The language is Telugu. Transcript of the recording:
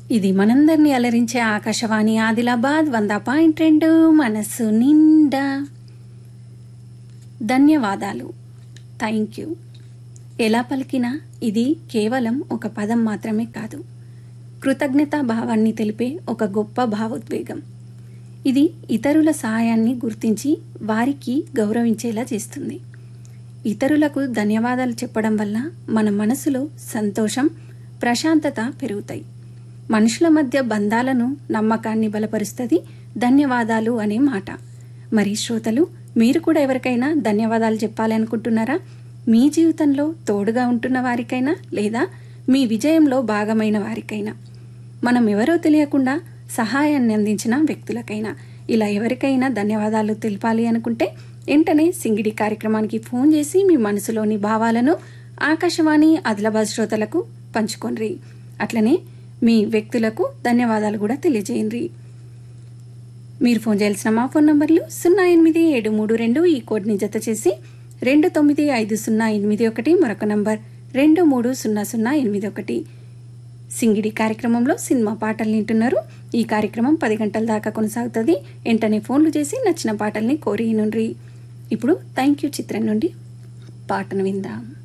ఇది మనందరినీ అలరించే ఆకాశవాణి ఆదిలాబాద్ వంద పాయింట్ రెండు మనస్సు నిండా ధన్యవాదాలు థ్యాంక్ యూ ఎలా పలికినా ఇది కేవలం ఒక పదం మాత్రమే కాదు కృతజ్ఞతా భావాన్ని తెలిపే ఒక గొప్ప భావోద్వేగం ఇది ఇతరుల సహాయాన్ని గుర్తించి వారికి గౌరవించేలా చేస్తుంది ఇతరులకు ధన్యవాదాలు చెప్పడం వల్ల మన మనసులో సంతోషం ప్రశాంతత పెరుగుతాయి మనుషుల మధ్య బంధాలను నమ్మకాన్ని బలపరుస్తుంది ధన్యవాదాలు అనే మాట మరి శ్రోతలు మీరు కూడా ఎవరికైనా ధన్యవాదాలు చెప్పాలి అనుకుంటున్నారా మీ జీవితంలో తోడుగా ఉంటున్న వారికైనా లేదా మీ విజయంలో భాగమైన వారికైనా మనం ఎవరో తెలియకుండా సహాయాన్ని అందించిన వ్యక్తులకైనా ఇలా ఎవరికైనా ధన్యవాదాలు తెలపాలి అనుకుంటే వెంటనే సింగిడి కార్యక్రమానికి ఫోన్ చేసి మీ మనసులోని భావాలను ఆకాశవాణి ఆదిలాబాద్ శ్రోతలకు పంచుకోండి అట్లనే మీ వ్యక్తులకు ధన్యవాదాలు కూడా తెలియజేయండి మీరు ఫోన్ చేయాల్సిన మా ఫోన్ నంబర్లు సున్నా ఎనిమిది ఏడు మూడు రెండు ఈ కోడ్ని జత చేసి రెండు తొమ్మిది ఐదు సున్నా ఎనిమిది ఒకటి మరొక నంబర్ రెండు మూడు సున్నా సున్నా ఎనిమిది ఒకటి సింగిడి కార్యక్రమంలో సినిమా పాటలు వింటున్నారు ఈ కార్యక్రమం పది గంటల దాకా కొనసాగుతుంది వెంటనే ఫోన్లు చేసి నచ్చిన పాటల్ని కోరి నుండ్రి ఇప్పుడు థ్యాంక్ యూ చిత్రం నుండి పాటను విందాం